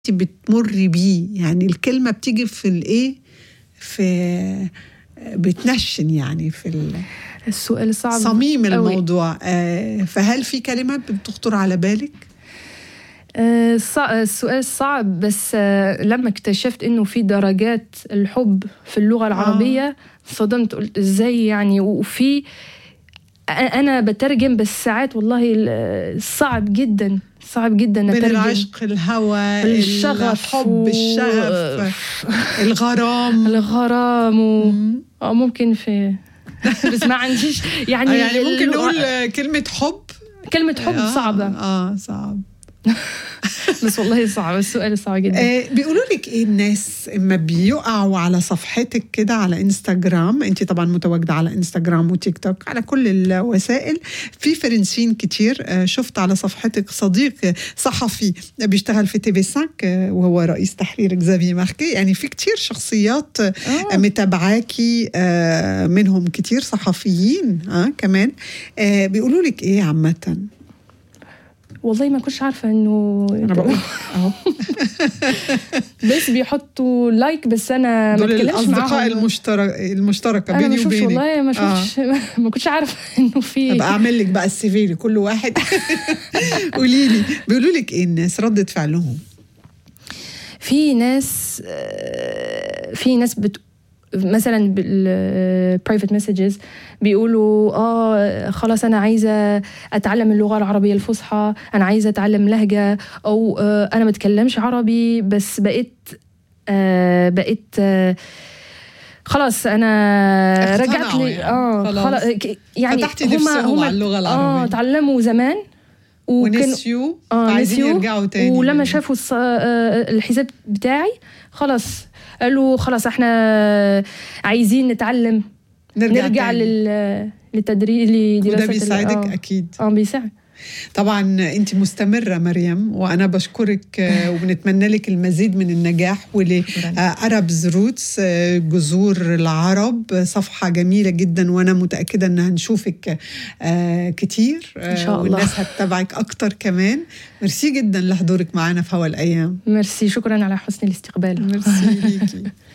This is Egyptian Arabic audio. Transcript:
بتمري بيه يعني الكلمة بتيجي في الايه في بتنشن يعني في ال- السؤال صعب صميم أوي. الموضوع آه، فهل في كلمات بتخطر على بالك؟ آه، صع- السؤال صعب بس آه، لما اكتشفت انه في درجات الحب في اللغه العربيه صدمت قلت ازاي يعني وفي أ- انا بترجم بس ساعات والله ال- صعب جدا صعب جدا بين اترجم العشق الهوى الشغف الحب و- الشغف الغرام الغرام و... مم. آه، ممكن في بس ما عنديش يعني آه، يعني ممكن اللغة- نقول آه، كلمة حب كلمة حب آه، صعبة اه صعب بس والله صعب السؤال صعب جدا آه بيقولوا لك ايه الناس اما بيقعوا على صفحتك كده على انستغرام انت طبعا متواجده على انستغرام وتيك توك على كل الوسائل في فرنسيين كتير آه شفت على صفحتك صديق آه، صحفي بيشتغل في تي في 5 آه، وهو رئيس تحرير اكزافي ماركي يعني في كتير شخصيات آه آه. متابعاكي آه منهم كتير صحفيين آه كمان آه بيقولوا لك ايه عامه والله ما كنتش عارفة انه انا بقول اهو بس بيحطوا لايك بس انا ما دول اتكلمش الاصدقاء معاهم المشترك المشتركه انا ما بيني شفتش وبينك والله ما آه. شفتش ما كنتش عارفة انه في ابقى اعمل لك بقى السي في لكل واحد قولي لي بيقولوا لك ايه الناس ردة فعلهم في ناس آه، في ناس بت مثلا بالبرايفت مسجز بيقولوا اه خلاص انا عايزه اتعلم اللغه العربيه الفصحى انا عايزه اتعلم لهجه او آه انا ما بتكلمش عربي بس بقيت آه بقيت آه خلاص انا اقتنعوا رجعت لي يعني. اه خلاص. خلاص ك- يعني فتحتي نفسهم على اللغة اه العربية. اتعلموا زمان وكانوا ونسيوا اه عايزين نسيوا يرجعوا تاني ولما لل- شافوا الص- آه، الحساب بتاعي خلاص قالوا خلاص احنا عايزين نتعلم نرجع, نرجع تاني. لل للتدريب لدراسه وده ال- بيساعدك اه اكيد اه بيساعد طبعا انت مستمره مريم وانا بشكرك آه، وبنتمنى لك المزيد من النجاح ولاربز روتس جذور العرب آه، صفحه جميله جدا وانا متاكده ان هنشوفك آه، كتير آه، إن شاء الله. والناس هتتابعك اكتر كمان ميرسي جدا لحضورك معنا في هوا الايام ميرسي شكرا على حسن الاستقبال ميرسي ليكي